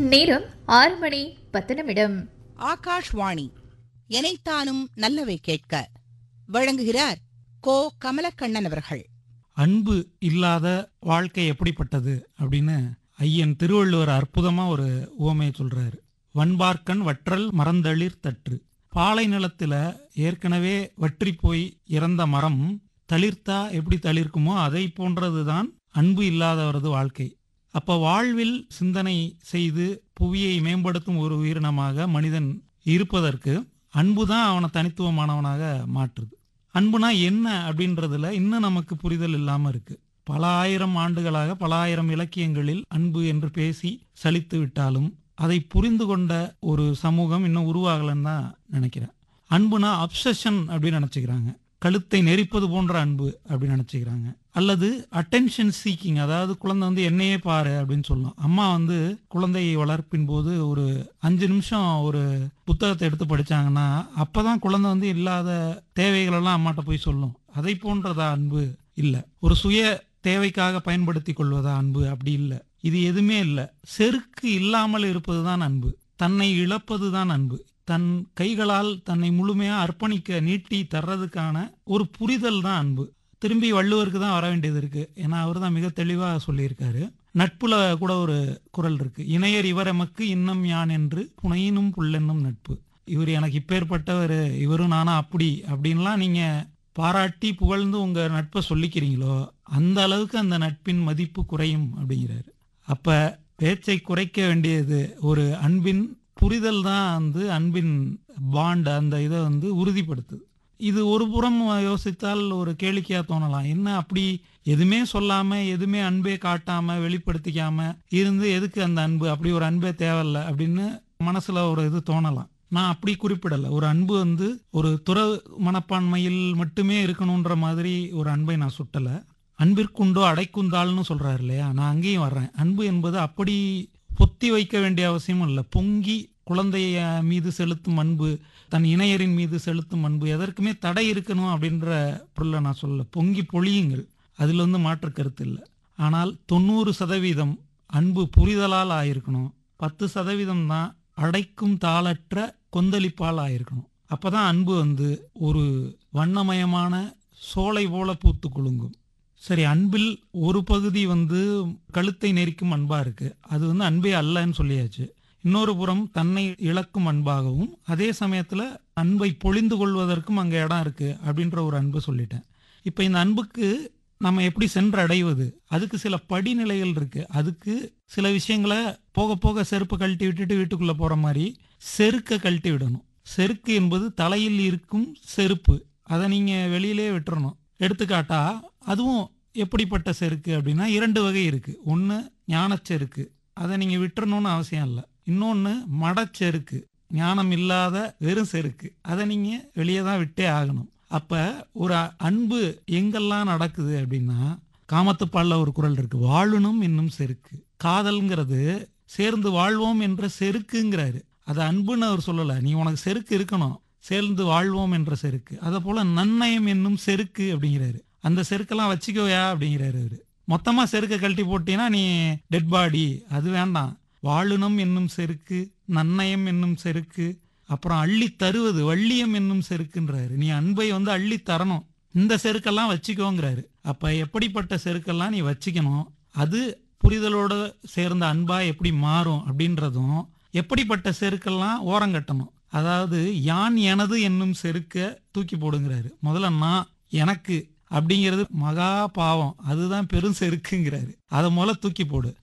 நேரம் ஆறு மணி பத்து நிமிடம் ஆகாஷ்வாணி எனைத்தானும் நல்லவை கேட்க வழங்குகிறார் கோ கமலக்கண்ணன் அவர்கள் அன்பு இல்லாத வாழ்க்கை எப்படிப்பட்டது அப்படின்னு ஐயன் திருவள்ளுவர் அற்புதமா ஒரு உவமையை சொல்றாரு வன்பார்க்கன் வற்றல் மரந்தளிர் தற்று பாலை நிலத்துல ஏற்கனவே வற்றி போய் இறந்த மரம் தளிர்த்தா எப்படி தளிர்க்குமோ அதை போன்றதுதான் அன்பு இல்லாதவரது வாழ்க்கை அப்ப வாழ்வில் சிந்தனை செய்து புவியை மேம்படுத்தும் ஒரு உயிரினமாக மனிதன் இருப்பதற்கு அன்புதான் அவனை தனித்துவமானவனாக மாற்றுது அன்புனா என்ன அப்படின்றதுல இன்னும் நமக்கு புரிதல் இல்லாம இருக்கு பல ஆயிரம் ஆண்டுகளாக பல ஆயிரம் இலக்கியங்களில் அன்பு என்று பேசி சலித்து விட்டாலும் அதை புரிந்து கொண்ட ஒரு சமூகம் இன்னும் உருவாகலன்னு தான் நினைக்கிறேன் அன்புனா அப்சஷன் அப்படின்னு நினைச்சுக்கிறாங்க கழுத்தை நெரிப்பது போன்ற அன்பு அப்படின்னு நினைச்சுக்கிறாங்க அல்லது அட்டென்ஷன் சீக்கிங் அதாவது குழந்தை வந்து என்னையே பாரு அப்படின்னு சொல்லலாம் அம்மா வந்து குழந்தையை வளர்ப்பின் போது ஒரு அஞ்சு நிமிஷம் ஒரு புத்தகத்தை எடுத்து படிச்சாங்கன்னா அப்பதான் குழந்தை வந்து இல்லாத தேவைகள் எல்லாம் அம்மாட்ட போய் சொல்லும் அதை போன்றதா அன்பு இல்ல ஒரு சுய தேவைக்காக பயன்படுத்தி கொள்வதா அன்பு அப்படி இல்லை இது எதுவுமே இல்லை செருக்கு இல்லாமல் இருப்பதுதான் அன்பு தன்னை இழப்பதுதான் அன்பு தன் கைகளால் தன்னை முழுமையா அர்ப்பணிக்க நீட்டி தர்றதுக்கான ஒரு புரிதல் தான் அன்பு திரும்பி வள்ளுவருக்கு தான் வர வேண்டியது இருக்கு ஏன்னா அவர் தான் மிக தெளிவாக சொல்லியிருக்காரு நட்புல கூட ஒரு குரல் இருக்கு இணையர் இவரெமக்கு இன்னம் யான் என்று புனையினும் புல்லென்னும் நட்பு இவர் எனக்கு இப்பேற்பட்டவர் இவரும் நானா அப்படி அப்படின்லாம் நீங்க பாராட்டி புகழ்ந்து உங்க நட்பை சொல்லிக்கிறீங்களோ அந்த அளவுக்கு அந்த நட்பின் மதிப்பு குறையும் அப்படிங்கிறாரு அப்ப பேச்சை குறைக்க வேண்டியது ஒரு அன்பின் புரிதல் தான் வந்து அன்பின் பாண்ட் அந்த இதை வந்து உறுதிப்படுத்துது இது ஒரு புறம் யோசித்தால் ஒரு கேளிக்கையா தோணலாம் என்ன அப்படி எதுவுமே சொல்லாம எதுவுமே அன்பே காட்டாம வெளிப்படுத்திக்காம இருந்து எதுக்கு அந்த அன்பு அப்படி ஒரு அன்பே தேவையில்ல அப்படின்னு மனசுல ஒரு இது தோணலாம் நான் அப்படி குறிப்பிடல ஒரு அன்பு வந்து ஒரு துற மனப்பான்மையில் மட்டுமே இருக்கணுன்ற மாதிரி ஒரு அன்பை நான் சுட்டல அன்பிற்குண்டோ அடைக்குந்தாள்னு சொல்றாரு இல்லையா நான் அங்கேயும் வர்றேன் அன்பு என்பது அப்படி பொத்தி வைக்க வேண்டிய அவசியமும் இல்லை பொங்கி குழந்தைய மீது செலுத்தும் அன்பு தன் இணையரின் மீது செலுத்தும் அன்பு எதற்குமே தடை இருக்கணும் அப்படின்ற பொருளை நான் சொல்ல பொங்கி பொழியுங்கள் அதில் வந்து மாற்று கருத்து இல்லை ஆனால் தொண்ணூறு சதவீதம் அன்பு புரிதலால் ஆயிருக்கணும் பத்து சதவீதம் தான் அடைக்கும் தாளற்ற கொந்தளிப்பால் ஆயிருக்கணும் அப்பதான் அன்பு வந்து ஒரு வண்ணமயமான சோலை போல பூத்து குலுங்கும் சரி அன்பில் ஒரு பகுதி வந்து கழுத்தை நெரிக்கும் அன்பா இருக்கு அது வந்து அன்பே அல்லன்னு சொல்லியாச்சு இன்னொரு புறம் தன்னை இழக்கும் அன்பாகவும் அதே சமயத்துல அன்பை பொழிந்து கொள்வதற்கும் அங்க இடம் இருக்கு அப்படின்ற ஒரு அன்பு சொல்லிட்டேன் இப்ப இந்த அன்புக்கு நம்ம எப்படி சென்று அடைவது அதுக்கு சில படிநிலைகள் இருக்கு அதுக்கு சில விஷயங்களை போக போக செருப்பை கழட்டி விட்டுட்டு வீட்டுக்குள்ள போற மாதிரி செருக்க கழட்டி விடணும் செருக்கு என்பது தலையில் இருக்கும் செருப்பு அதை நீங்க வெளியிலே விட்டுறணும் எடுத்துக்காட்டா அதுவும் எப்படிப்பட்ட செருக்கு அப்படின்னா இரண்டு வகை இருக்கு ஒன்று ஞானச்செருக்கு அதை நீங்க விட்டுறணும்னு அவசியம் இல்லை இன்னொன்று மடச்செருக்கு ஞானம் இல்லாத வெறும் செருக்கு அதை நீங்க வெளியே தான் விட்டே ஆகணும் அப்ப ஒரு அன்பு எங்கெல்லாம் நடக்குது அப்படின்னா காமத்துப்பால்ல ஒரு குரல் இருக்கு வாழணும் என்னும் செருக்கு காதல்ங்கிறது சேர்ந்து வாழ்வோம் என்ற செருக்குங்கிறாரு அது அன்புன்னு அவர் சொல்லல நீ உனக்கு செருக்கு இருக்கணும் சேர்ந்து வாழ்வோம் என்ற செருக்கு அதை போல நன்னயம் என்னும் செருக்கு அப்படிங்கிறாரு அந்த செருக்கெல்லாம் வச்சுக்கோயா அப்படிங்கிறாரு அவரு மொத்தமா செருக்க கழட்டி போட்டீங்கன்னா நீ டெட் பாடி அது வேண்டாம் வாழுனம் என்னும் செருக்கு நன்னயம் என்னும் செருக்கு அப்புறம் அள்ளி தருவது வள்ளியம் என்னும் செருக்குன்றாரு நீ அன்பை வந்து அள்ளி தரணும் இந்த செருக்கெல்லாம் வச்சுக்கோங்கிறாரு அப்ப எப்படிப்பட்ட செருக்கெல்லாம் நீ வச்சுக்கணும் அது புரிதலோட சேர்ந்த அன்பா எப்படி மாறும் அப்படின்றதும் எப்படிப்பட்ட செருக்கெல்லாம் ஓரங்கட்டணும் அதாவது யான் எனது என்னும் செருக்க தூக்கி போடுங்கிறாரு முதல்ல நான் எனக்கு அப்படிங்கிறது மகா பாவம் அதுதான் பெரும் செருக்குங்கிறாரு அதை முதல்ல தூக்கி போடு